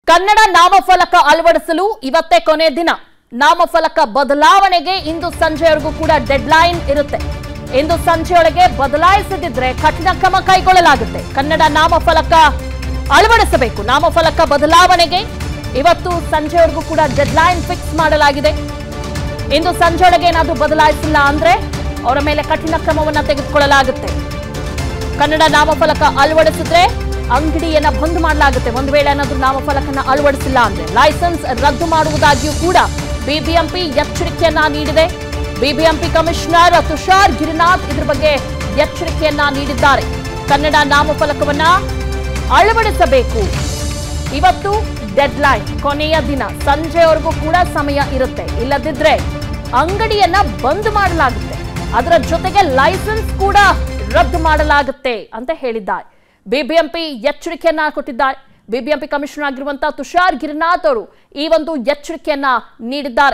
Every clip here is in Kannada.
ಕನ್ನಡ ನಾಮಫಲಕ ಅಳವಡಿಸಲು ಇವತ್ತೇ ಕೊನೆ ದಿನ ನಾಮಫಲಕ ಬದಲಾವಣೆಗೆ ಇಂದು ಸಂಜೆವರೆಗೂ ಕೂಡ ಡೆಡ್ಲೈನ್ ಇರುತ್ತೆ ಇಂದು ಸಂಜೆಯೊಳಗೆ ಬದಲಾಯಿಸದಿದ್ರೆ ಕಠಿಣ ಕ್ರಮ ಕೈಗೊಳ್ಳಲಾಗುತ್ತೆ ಕನ್ನಡ ನಾಮಫಲಕ ಅಳವಡಿಸಬೇಕು ನಾಮಫಲಕ ಬದಲಾವಣೆಗೆ ಇವತ್ತು ಸಂಜೆವರೆಗೂ ಕೂಡ ಡೆಡ್ಲೈನ್ ಫಿಕ್ಸ್ ಮಾಡಲಾಗಿದೆ ಇಂದು ಸಂಜೆಯೊಳಗೆ ಏನಾದರೂ ಬದಲಾಯಿಸಿಲ್ಲ ಅಂದ್ರೆ ಅವರ ಮೇಲೆ ಕಠಿಣ ಕ್ರಮವನ್ನ ತೆಗೆದುಕೊಳ್ಳಲಾಗುತ್ತೆ ಕನ್ನಡ ನಾಮಫಲಕ ಅಳವಡಿಸಿದ್ರೆ ಅಂಗಡಿಯನ್ನ ಬಂದ್ ಮಾಡಲಾಗುತ್ತೆ ಒಂದು ವೇಳೆ ಏನಾದ್ರೂ ನಾಮಫಲಕನ ಅಳವಡಿಸಿಲ್ಲ ಅಂದ್ರೆ ಲೈಸೆನ್ಸ್ ರದ್ದು ಮಾಡುವುದಾಗಿಯೂ ಕೂಡ ಬಿಬಿಎಂಪಿ ಎಚ್ಚರಿಕೆಯನ್ನ ನೀಡಿದೆ ಬಿಬಿಎಂಪಿ ಕಮಿಷನರ್ ತುಷಾರ್ ಗಿರಿನಾಥ್ ಇದ್ರ ಬಗ್ಗೆ ಎಚ್ಚರಿಕೆಯನ್ನ ನೀಡಿದ್ದಾರೆ ಕನ್ನಡ ನಾಮಫಲಕವನ್ನ ಅಳವಡಿಸಬೇಕು ಇವತ್ತು ಡೆಡ್ಲೈನ್ ಕೊನೆಯ ದಿನ ಸಂಜೆವರೆಗೂ ಕೂಡ ಸಮಯ ಇರುತ್ತೆ ಇಲ್ಲದಿದ್ರೆ ಅಂಗಡಿಯನ್ನ ಬಂದ್ ಮಾಡಲಾಗುತ್ತೆ ಅದರ ಜೊತೆಗೆ ಲೈಸೆನ್ಸ್ ಕೂಡ ರದ್ದು ಮಾಡಲಾಗುತ್ತೆ ಅಂತ ಹೇಳಿದ್ದಾರೆ ಬಿಬಿಎಂಪಿ ಎಚ್ಚರಿಕೆಯನ್ನ ಕೊಟ್ಟಿದ್ದಾರೆ ಬಿಬಿಎಂಪಿ ಕಮಿಷನರ್ ಆಗಿರುವಂತಹ ತುಷಾರ್ ಗಿರಿನಾಥ್ ಅವರು ಈ ಒಂದು ಎಚ್ಚರಿಕೆಯನ್ನ ನೀಡಿದ್ದಾರೆ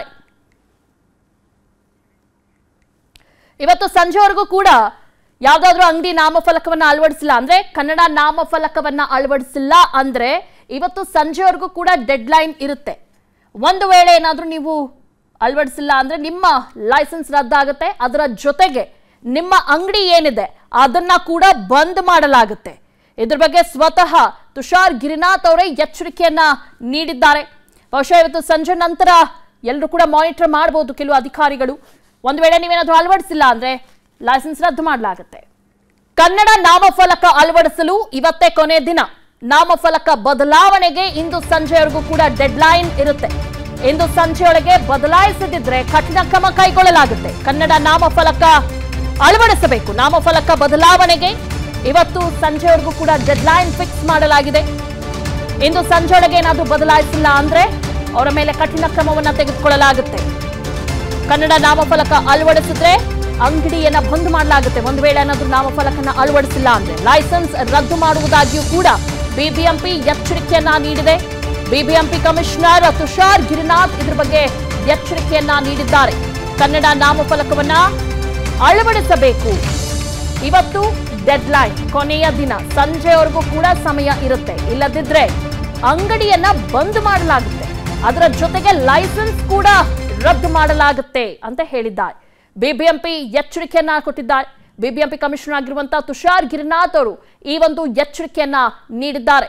ಇವತ್ತು ಸಂಜೆವರೆಗೂ ಕೂಡ ಯಾವ್ದಾದ್ರೂ ಅಂಗಡಿ ನಾಮಫಲಕವನ್ನ ಅಳವಡಿಸಿಲ್ಲ ಅಂದ್ರೆ ಕನ್ನಡ ನಾಮಫಲಕವನ್ನ ಅಳವಡಿಸಿಲ್ಲ ಅಂದ್ರೆ ಇವತ್ತು ಸಂಜೆವರೆಗೂ ಕೂಡ ಡೆಡ್ಲೈನ್ ಇರುತ್ತೆ ಒಂದು ವೇಳೆ ಏನಾದ್ರೂ ನೀವು ಅಳವಡಿಸಿಲ್ಲ ಅಂದ್ರೆ ನಿಮ್ಮ ಲೈಸೆನ್ಸ್ ರದ್ದಾಗುತ್ತೆ ಅದರ ಜೊತೆಗೆ ನಿಮ್ಮ ಅಂಗಡಿ ಏನಿದೆ ಅದನ್ನ ಕೂಡ ಬಂದ್ ಮಾಡಲಾಗುತ್ತೆ ಇದ್ರ ಬಗ್ಗೆ ಸ್ವತಃ ತುಷಾರ್ ಗಿರಿನಾಥ್ ಅವರೇ ಎಚ್ಚರಿಕೆಯನ್ನ ನೀಡಿದ್ದಾರೆ ಬಹುಶಃ ಇವತ್ತು ಸಂಜೆ ನಂತರ ಎಲ್ಲರೂ ಕೂಡ ಮಾನಿಟರ್ ಮಾಡಬಹುದು ಕೆಲವು ಅಧಿಕಾರಿಗಳು ಒಂದು ವೇಳೆ ನೀವೇನಾದ್ರೂ ಅಳವಡಿಸಿಲ್ಲ ಅಂದ್ರೆ ಲೈಸೆನ್ಸ್ ರದ್ದು ಮಾಡಲಾಗುತ್ತೆ ಕನ್ನಡ ನಾಮಫಲಕ ಅಳವಡಿಸಲು ಇವತ್ತೇ ಕೊನೆ ದಿನ ನಾಮಫಲಕ ಬದಲಾವಣೆಗೆ ಇಂದು ಸಂಜೆವರೆಗೂ ಕೂಡ ಡೆಡ್ಲೈನ್ ಇರುತ್ತೆ ಇಂದು ಸಂಜೆಯೊಳಗೆ ಬದಲಾಯಿಸದಿದ್ರೆ ಕಠಿಣ ಕ್ರಮ ಕೈಗೊಳ್ಳಲಾಗುತ್ತೆ ಕನ್ನಡ ನಾಮಫಲಕ ಅಳವಡಿಸಬೇಕು ನಾಮಫಲಕ ಬದಲಾವಣೆಗೆ ಇವತ್ತು ಸಂಜೆವರೆಗೂ ಕೂಡ ಡೆಡ್ಲೈನ್ ಫಿಕ್ಸ್ ಮಾಡಲಾಗಿದೆ ಇಂದು ಸಂಜೆಯೊಳಗೆ ಏನಾದರೂ ಬದಲಾಯಿಸಿಲ್ಲ ಅಂದ್ರೆ ಅವರ ಮೇಲೆ ಕಠಿಣ ಕ್ರಮವನ್ನ ತೆಗೆದುಕೊಳ್ಳಲಾಗುತ್ತೆ ಕನ್ನಡ ನಾಮಫಲಕ ಅಳವಡಿಸಿದ್ರೆ ಅಂಗಡಿಯನ್ನ ಬಂದ್ ಮಾಡಲಾಗುತ್ತೆ ಒಂದು ವೇಳೆ ಏನಾದ್ರೂ ನಾಮಫಲಕನ ಅಳವಡಿಸಿಲ್ಲ ಅಂದ್ರೆ ಲೈಸೆನ್ಸ್ ರದ್ದು ಮಾಡುವುದಾಗಿಯೂ ಕೂಡ ಬಿಬಿಎಂಪಿ ಎಚ್ಚರಿಕೆಯನ್ನ ನೀಡಿದೆ ಬಿಬಿಎಂಪಿ ಕಮಿಷನರ್ ತುಷಾರ್ ಗಿರಿನಾಥ್ ಇದ್ರ ಬಗ್ಗೆ ಎಚ್ಚರಿಕೆಯನ್ನ ನೀಡಿದ್ದಾರೆ ಕನ್ನಡ ನಾಮಫಲಕವನ್ನ ಅಳವಡಿಸಬೇಕು ಇವತ್ತು ಡೆಡ್ಲೈನ್ ಕೊನೆಯ ದಿನ ಸಂಜೆವರೆಗೂ ಕೂಡ ಸಮಯ ಇರುತ್ತೆ ಇಲ್ಲದಿದ್ರೆ ಅಂಗಡಿಯನ್ನ ಬಂದ್ ಮಾಡಲಾಗುತ್ತೆ ಅದರ ಜೊತೆಗೆ ಲೈಸೆನ್ಸ್ ಕೂಡ ರದ್ದು ಮಾಡಲಾಗುತ್ತೆ ಅಂತ ಹೇಳಿದ್ದಾರೆ ಬಿಬಿಎಂಪಿ ಎಚ್ಚರಿಕೆಯನ್ನ ಕೊಟ್ಟಿದ್ದಾರೆ ಬಿಬಿಎಂಪಿ ಕಮಿಷನರ್ ಆಗಿರುವಂತಹ ತುಷಾರ್ ಗಿರಿನಾಥ್ ಅವರು ಈ ಒಂದು ಎಚ್ಚರಿಕೆಯನ್ನ ನೀಡಿದ್ದಾರೆ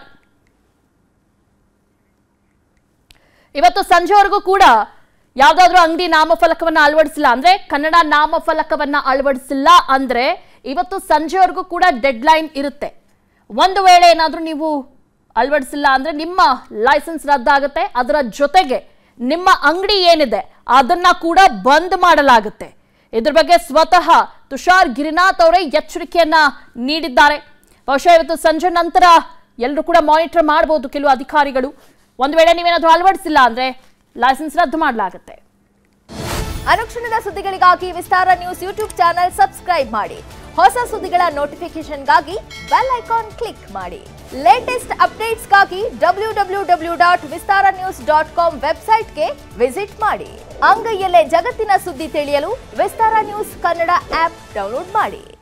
ಇವತ್ತು ಸಂಜೆವರೆಗೂ ಕೂಡ ಯಾವ್ದಾದ್ರೂ ಅಂಗಡಿ ನಾಮಫಲಕವನ್ನ ಅಳವಡಿಸಿಲ್ಲ ಅಂದ್ರೆ ಕನ್ನಡ ನಾಮಫಲಕವನ್ನ ಅಳವಡಿಸಿಲ್ಲ ಅಂದ್ರೆ ಇವತ್ತು ಸಂಜೆವರೆಗೂ ಕೂಡ ಡೆಡ್ಲೈನ್ ಇರುತ್ತೆ ಒಂದು ವೇಳೆ ಏನಾದ್ರೂ ನೀವು ಅಳವಡಿಸಿಲ್ಲ ಅಂದ್ರೆ ನಿಮ್ಮ ಲೈಸೆನ್ಸ್ ರದ್ದಾಗುತ್ತೆ ಅದರ ಜೊತೆಗೆ ನಿಮ್ಮ ಅಂಗಡಿ ಏನಿದೆ ಅದನ್ನ ಕೂಡ ಬಂದ್ ಮಾಡಲಾಗುತ್ತೆ ಇದ್ರ ಬಗ್ಗೆ ಸ್ವತಃ ತುಷಾರ್ ಗಿರಿನಾಥ್ ಅವರೇ ಎಚ್ಚರಿಕೆಯನ್ನ ನೀಡಿದ್ದಾರೆ ಬಹುಶಃ ಇವತ್ತು ಸಂಜೆ ನಂತರ ಎಲ್ಲರೂ ಕೂಡ ಮಾನಿಟರ್ ಮಾಡಬಹುದು ಕೆಲವು ಅಧಿಕಾರಿಗಳು ಒಂದು ವೇಳೆ ನೀವೇನಾದ್ರೂ ಅಳವಡಿಸಿಲ್ಲ ಅಂದ್ರೆ ಲೈಸೆನ್ಸ್ ರದ್ದು ಮಾಡಲಾಗುತ್ತೆ ಅನುಕ್ಷಣದ ಸುದ್ದಿಗಳಿಗಾಗಿ Vistara news YouTube channel subscribe ಮಾಡಿ ಹೊಸ ಸುದ್ದಿಗಳ ನೋಟಿಫಿಕೇಶನ್ಗಾಗಿ ಬೆಲ್ ಐಕಾನ್ ಕ್ಲಿಕ್ ಮಾಡಿ ಲೇಟೆಸ್ಟ್ ಅಪ್ಡೇಟ್ಸ್ಗಾಗಿ W W W dot Vistara news dot com ವೆಬ್ಸೈಟ್ಗೆ ವಿಸಿಟ್ ಮಾಡಿ ಅಂಗೈಯಲ್ಲೇ ಜಗತ್ತಿನ ಸುದ್ದಿ ತಿಳಿಯಲು Vistara news Kannada app download ಮಾಡಿ